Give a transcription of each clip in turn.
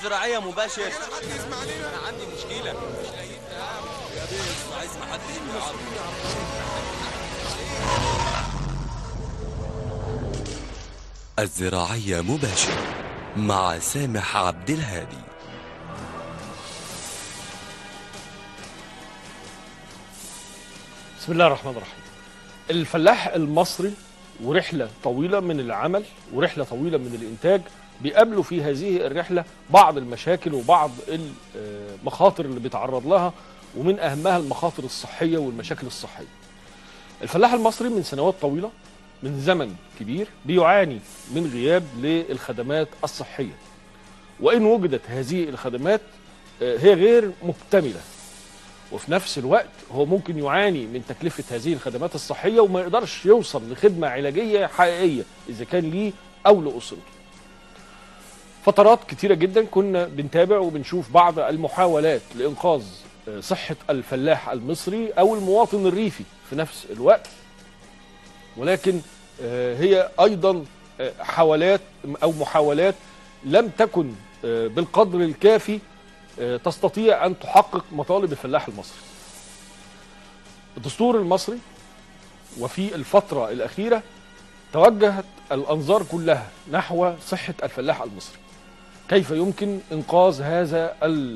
الزراعية مباشر أنا عندي مشكلة مش لاقيين يا بيه عايز ما حد يجي يعرف. الزراعية مباشر مع سامح عبد الهادي بسم الله الرحمن الرحيم الفلاح المصري ورحلة طويلة من العمل ورحلة طويلة من الإنتاج بيقابلوا في هذه الرحلة بعض المشاكل وبعض المخاطر اللي بيتعرض لها ومن أهمها المخاطر الصحية والمشاكل الصحية الفلاح المصري من سنوات طويلة من زمن كبير بيعاني من غياب للخدمات الصحية وإن وجدت هذه الخدمات آه، هي غير مكتملة وفي نفس الوقت هو ممكن يعاني من تكلفة هذه الخدمات الصحية وما يقدرش يوصل لخدمة علاجية حقيقية إذا كان ليه أو لأسرته فترات كتيرة جدا كنا بنتابع وبنشوف بعض المحاولات لإنقاذ آه، صحة الفلاح المصري أو المواطن الريفي في نفس الوقت ولكن آه، هي أيضا آه، حوالات أو محاولات لم تكن آه، بالقدر الكافي آه، تستطيع أن تحقق مطالب الفلاح المصري الدستور المصري وفي الفترة الأخيرة توجهت الأنظار كلها نحو صحة الفلاح المصري كيف يمكن إنقاذ هذا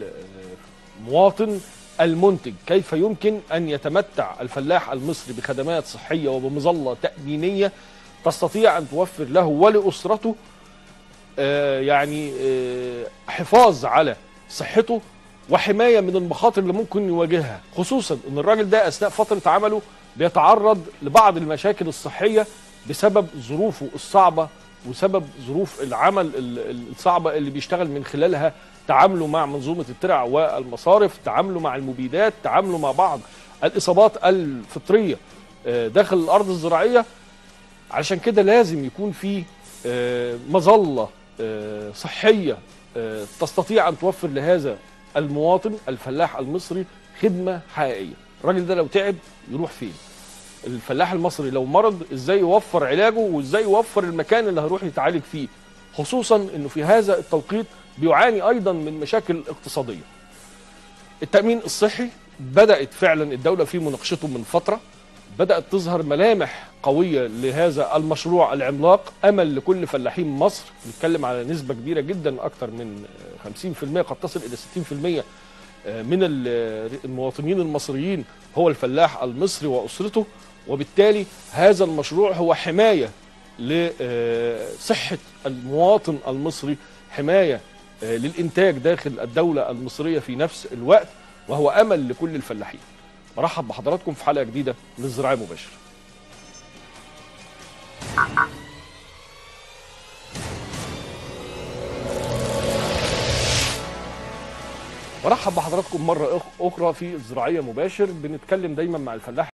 المواطن المنتج كيف يمكن أن يتمتع الفلاح المصري بخدمات صحية وبمظلة تأمينية تستطيع أن توفر له ولأسرته آه، يعني آه، حفاظ على صحته وحمايه من المخاطر اللي ممكن يواجهها خصوصا ان الراجل ده اثناء فتره عمله بيتعرض لبعض المشاكل الصحيه بسبب ظروفه الصعبه وسبب ظروف العمل ال- ال- الصعبه اللي بيشتغل من خلالها تعامله مع منظومه الترع والمصارف تعامله مع المبيدات تعامله مع بعض الاصابات الفطريه آه، داخل الارض الزراعيه علشان كده لازم يكون في آه، مظله آه، صحيه آه، تستطيع ان توفر لهذا المواطن الفلاح المصري خدمه حقيقيه الراجل ده لو تعب يروح فين الفلاح المصري لو مرض ازاي يوفر علاجه وازاي يوفر المكان اللي هيروح يتعالج فيه خصوصا انه في هذا التوقيت بيعاني ايضا من مشاكل اقتصاديه التامين الصحي بدات فعلا الدوله في مناقشته من فتره بدات تظهر ملامح قويه لهذا المشروع العملاق امل لكل فلاحين مصر نتكلم على نسبه كبيره جدا اكثر من 50% قد تصل الى 60% من ال- المواطنين المصريين هو الفلاح المصري واسرته وبالتالي هذا المشروع هو حمايه لصحه المواطن المصري حمايه آه، للانتاج داخل الدوله المصريه في نفس الوقت وهو امل لكل الفلاحين برحب بحضراتكم في حلقه جديده من الزراعه مباشر برحب بحضراتكم مره أخ- اخرى في الزراعيه مباشر بنتكلم دايما مع الفلاح